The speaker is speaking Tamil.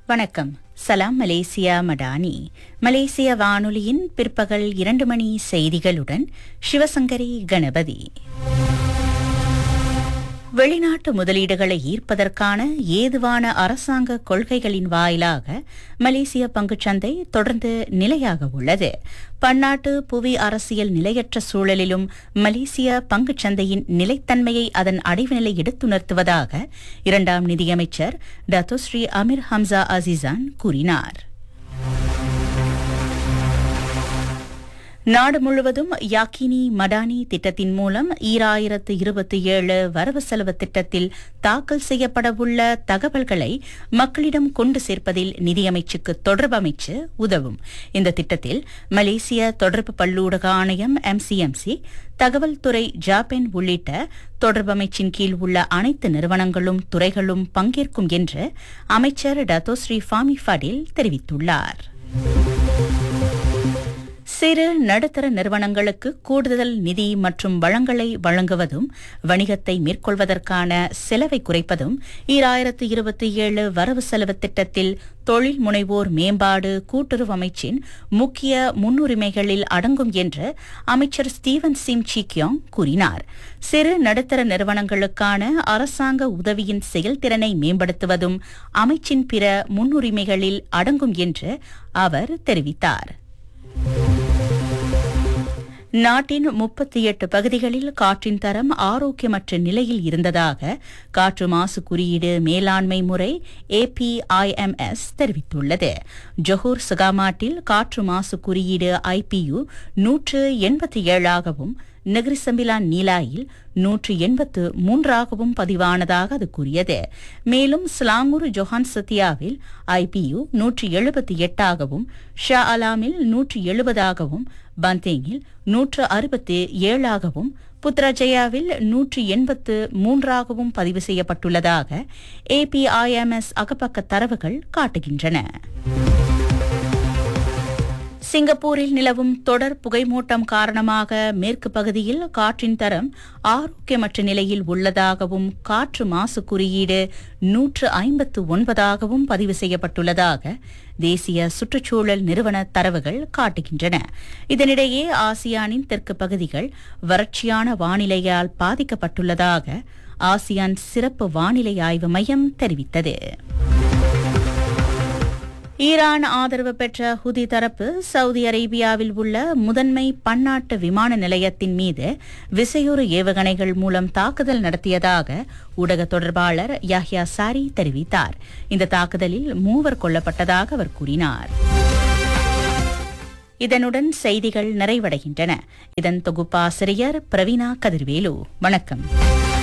வணக்கம் சலாம் மலேசியா மடானி மலேசிய வானொலியின் பிற்பகல் இரண்டு மணி செய்திகளுடன் சிவசங்கரி கணபதி வெளிநாட்டு முதலீடுகளை ஈர்ப்பதற்கான ஏதுவான அரசாங்க கொள்கைகளின் வாயிலாக மலேசிய பங்குச்சந்தை தொடர்ந்து நிலையாக உள்ளது பன்னாட்டு புவி அரசியல் நிலையற்ற சூழலிலும் மலேசிய பங்குச்சந்தையின் நிலைத்தன்மையை அதன் அடைவு நிலை எடுத்துணர்த்துவதாக இரண்டாம் நிதியமைச்சர் டத்தோஸ்ரீ அமீர் ஹம்சா அசிசான் கூறினார் நாடு முழுவதும் யாக்கினி மடானி திட்டத்தின் மூலம் ஈராயிரத்து இருபத்தி ஏழு வரவு செலவு திட்டத்தில் தாக்கல் செய்யப்படவுள்ள தகவல்களை மக்களிடம் கொண்டு சேர்ப்பதில் நிதியமைச்சுக்கு தொடர்பு அமைச்சு உதவும் இந்த திட்டத்தில் மலேசிய தொடர்பு பல்லூடக ஆணையம் எம்சிஎம்சி தகவல் துறை ஜாபென் உள்ளிட்ட தொடர்பு அமைச்சின் கீழ் உள்ள அனைத்து நிறுவனங்களும் துறைகளும் பங்கேற்கும் என்று அமைச்சர் டத்தோஸ்ரீ ஃபாமி ஃபடில் தெரிவித்துள்ளார் சிறு நடுத்தர நிறுவனங்களுக்கு கூடுதல் நிதி மற்றும் வளங்களை வழங்குவதும் வணிகத்தை மேற்கொள்வதற்கான செலவை குறைப்பதும் ஈராயிரத்து இருபத்தி ஏழு வரவு செலவு திட்டத்தில் தொழில் முனைவோர் மேம்பாடு கூட்டுறவு அமைச்சின் முக்கிய முன்னுரிமைகளில் அடங்கும் என்று அமைச்சர் ஸ்டீவன் சிம் சிக்யோங் கூறினார் சிறு நடுத்தர நிறுவனங்களுக்கான அரசாங்க உதவியின் செயல்திறனை மேம்படுத்துவதும் அமைச்சின் பிற முன்னுரிமைகளில் அடங்கும் என்று அவர் தெரிவித்தார் நாட்டின் முப்பத்தி எட்டு பகுதிகளில் காற்றின் தரம் ஆரோக்கியமற்ற நிலையில் இருந்ததாக காற்று மாசு குறியீடு மேலாண்மை முறை ஏபிஐஎம்எஸ் தெரிவித்துள்ளது ஜொஹூர் சுகாமாட்டில் காற்று மாசு குறியீடு ஐபியு நூற்று எண்பத்தி ஏழாகவும் நெகிரிசம்பிலான் நீலாயில் நூற்று எண்பத்து மூன்றாகவும் பதிவானதாக அது கூறியது மேலும் ஸ்லாங்கூர் ஜொஹான் சத்தியாவில் ஐபியு நூற்று எழுபத்தி எட்டாகவும் ஷா அலாமில் நூற்று எழுபதாகவும் பந்தேங்கில் நூற்று அறுபத்தி ஏழாகவும் புத்ராஜயாவில் நூற்று எண்பத்து மூன்றாகவும் பதிவு செய்யப்பட்டுள்ளதாக ஏபிஐஎம்எஸ் அகப்பக்க தரவுகள் காட்டுகின்றன சிங்கப்பூரில் நிலவும் தொடர் புகைமூட்டம் காரணமாக மேற்கு பகுதியில் காற்றின் தரம் ஆரோக்கியமற்ற நிலையில் உள்ளதாகவும் காற்று மாசு குறியீடு நூற்று ஐம்பத்து ஒன்பதாகவும் பதிவு செய்யப்பட்டுள்ளதாக தேசிய சுற்றுச்சூழல் நிறுவன தரவுகள் காட்டுகின்றன இதனிடையே ஆசியானின் தெற்கு பகுதிகள் வறட்சியான வானிலையால் பாதிக்கப்பட்டுள்ளதாக ஆசியான் சிறப்பு வானிலை ஆய்வு மையம் தெரிவித்தது ஈரான் ஆதரவு பெற்ற ஹுதி தரப்பு சவுதி அரேபியாவில் உள்ள முதன்மை பன்னாட்டு விமான நிலையத்தின் மீது விசையுறு ஏவுகணைகள் மூலம் தாக்குதல் நடத்தியதாக ஊடக தொடர்பாளர் யாஹ்யா சாரி தெரிவித்தார் இந்த தாக்குதலில் மூவர் கொல்லப்பட்டதாக அவர் கூறினார் இதனுடன் செய்திகள் நிறைவடைகின்றன இதன் தொகுப்பாசிரியர் பிரவீனா கதிர்வேலு வணக்கம்